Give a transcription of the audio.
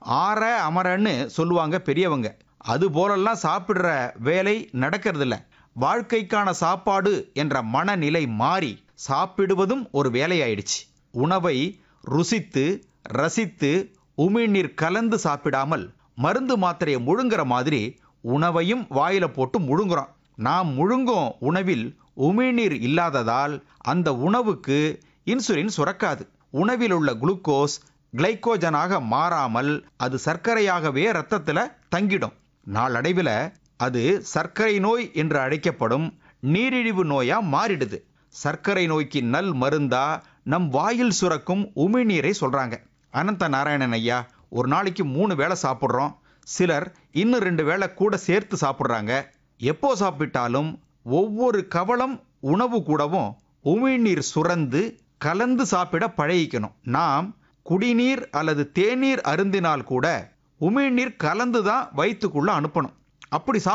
ஆற அமரன்னு சொல்லுவாங்க பெரியவங்க அது போலெல்லாம் சாப்பிடுற வேலை நடக்கிறதில்ல வாழ்க்கைக்கான சாப்பாடு என்ற மனநிலை மாறி சாப்பிடுவதும் ஒரு வேலையாயிடுச்சு உணவை ருசித்து ரசித்து உமிழ்நீர் கலந்து சாப்பிடாமல் மருந்து மாத்திரையை முழுங்குற மாதிரி உணவையும் வாயில போட்டு முழுங்குறோம் நாம் முழுங்கும் உணவில் உமிழ்நீர் இல்லாததால் அந்த உணவுக்கு இன்சுலின் சுரக்காது உணவில் உள்ள குளுக்கோஸ் கிளைக்கோஜனாக மாறாமல் அது சர்க்கரையாகவே ரத்தத்துல தங்கிடும் நாளடைவில் அது சர்க்கரை நோய் என்று அழைக்கப்படும் நீரிழிவு நோயா மாறிடுது சர்க்கரை நோய்க்கு நல் மருந்தா நம் வாயில் சுரக்கும் உமிழ்நீரை சொல்றாங்க அனந்த நாராயணன் ஐயா ஒரு நாளைக்கு மூணு வேளை சாப்பிட்றோம் சிலர் இன்னும் ரெண்டு வேளை கூட சேர்த்து சாப்பிட்றாங்க எப்போ சாப்பிட்டாலும் ஒவ்வொரு கவளம் உணவு கூடவும் உமிழ்நீர் சுரந்து கலந்து சாப்பிட பழகிக்கணும் நாம் குடிநீர் அல்லது தேநீர் அருந்தினால் கூட உமிழ்நீர் கலந்து தான் வயிற்றுக்குள்ள அனுப்பணும் அப்படி சாப்பிட்டா